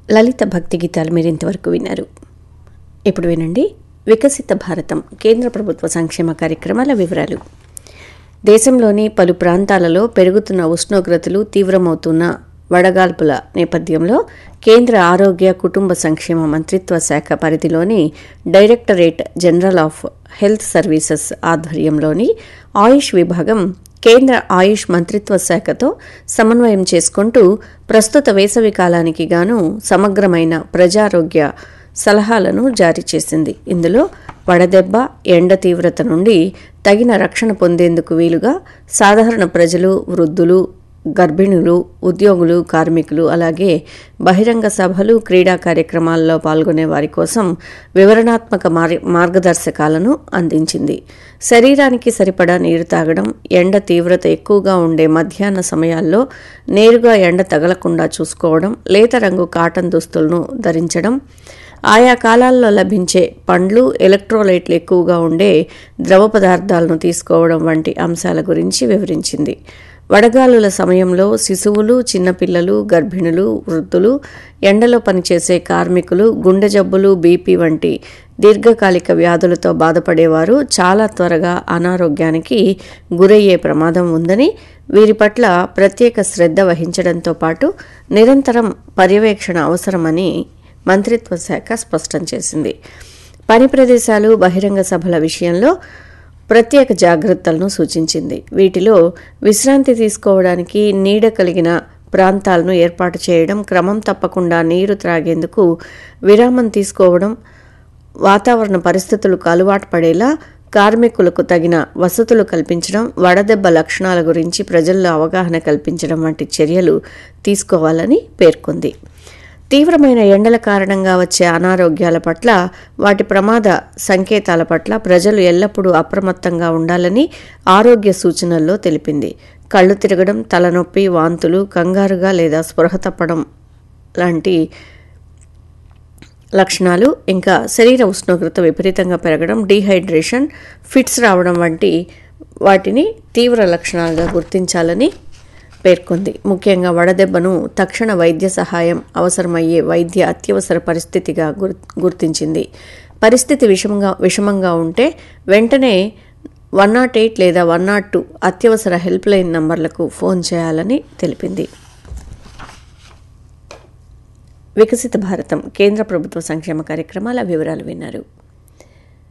లలిత భక్తి గీతాలు మీరు ఇంతవరకు విన్నారు ఇప్పుడు వినండి వికసిత భారతం కేంద్ర ప్రభుత్వ సంక్షేమ కార్యక్రమాల వివరాలు దేశంలోని పలు ప్రాంతాలలో పెరుగుతున్న ఉష్ణోగ్రతలు తీవ్రమవుతున్న వడగాల్పుల నేపథ్యంలో కేంద్ర ఆరోగ్య కుటుంబ సంక్షేమ మంత్రిత్వ శాఖ పరిధిలోని directorate general of health services ఆధ్వర్యంలోని ఆయుష్ విభాగం కేంద్ర ఆయుష్ మంత్రిత్వ శాఖతో సమన్వయం చేసుకుంటూ ప్రస్తుత వేసవి కాలానికి గాను సమగ్రమైన ప్రజారోగ్య సలహాలను జారీ చేసింది ఇందులో వడదెబ్బ ఎండ తీవ్రత నుండి తగిన రక్షణ పొందేందుకు వీలుగా సాధారణ ప్రజలు వృద్ధులు గర్భిణులు ఉద్యోగులు కార్మికులు అలాగే బహిరంగ సభలు క్రీడా కార్యక్రమాల్లో పాల్గొనే వారి కోసం వివరణాత్మక మార్ మార్గదర్శకాలను అందించింది శరీరానికి సరిపడా నీరు తాగడం ఎండ తీవ్రత ఎక్కువగా ఉండే మధ్యాహ్న సమయాల్లో నేరుగా ఎండ తగలకుండా చూసుకోవడం లేత రంగు కాటన్ దుస్తులను ధరించడం ఆయా కాలాల్లో లభించే పండ్లు ఎలక్ట్రోలైట్లు ఎక్కువగా ఉండే ద్రవ పదార్థాలను తీసుకోవడం వంటి అంశాల గురించి వివరించింది వడగాలుల సమయంలో శిశువులు చిన్నపిల్లలు గర్భిణులు వృద్ధులు ఎండలో పనిచేసే కార్మికులు గుండె జబ్బులు బీపీ వంటి దీర్ఘకాలిక వ్యాధులతో బాధపడేవారు చాలా త్వరగా అనారోగ్యానికి గురయ్యే ప్రమాదం ఉందని వీరి పట్ల ప్రత్యేక శ్రద్ధ వహించడంతో పాటు నిరంతరం పర్యవేక్షణ అవసరమని మంత్రిత్వ శాఖ స్పష్టం చేసింది పని ప్రదేశాలు బహిరంగ సభల విషయంలో ప్రత్యేక జాగ్రత్తలను సూచించింది వీటిలో విశ్రాంతి తీసుకోవడానికి నీడ కలిగిన ప్రాంతాలను ఏర్పాటు చేయడం క్రమం తప్పకుండా నీరు త్రాగేందుకు విరామం తీసుకోవడం వాతావరణ పరిస్థితులకు అలవాటు పడేలా కార్మికులకు తగిన వసతులు కల్పించడం వడదెబ్బ లక్షణాల గురించి ప్రజల్లో అవగాహన కల్పించడం వంటి చర్యలు తీసుకోవాలని పేర్కొంది తీవ్రమైన ఎండల కారణంగా వచ్చే అనారోగ్యాల పట్ల వాటి ప్రమాద సంకేతాల పట్ల ప్రజలు ఎల్లప్పుడూ అప్రమత్తంగా ఉండాలని ఆరోగ్య సూచనల్లో తెలిపింది కళ్ళు తిరగడం తలనొప్పి వాంతులు కంగారుగా లేదా స్పృహ తప్పడం లాంటి లక్షణాలు ఇంకా శరీర ఉష్ణోగ్రత విపరీతంగా పెరగడం డీహైడ్రేషన్ ఫిట్స్ రావడం వంటి వాటిని తీవ్ర లక్షణాలుగా గుర్తించాలని పేర్కొంది ముఖ్యంగా వడదెబ్బను తక్షణ వైద్య సహాయం అవసరమయ్యే వైద్య అత్యవసర పరిస్థితిగా గుర్ గుర్తించింది పరిస్థితి విషమంగా విషమంగా ఉంటే వెంటనే వన్ నాట్ ఎయిట్ లేదా వన్ నాట్ టూ అత్యవసర హెల్ప్ లైన్ నంబర్లకు ఫోన్ చేయాలని తెలిపింది వికసిత భారతం కేంద్ర ప్రభుత్వ సంక్షేమ కార్యక్రమాల వివరాలు విన్నారు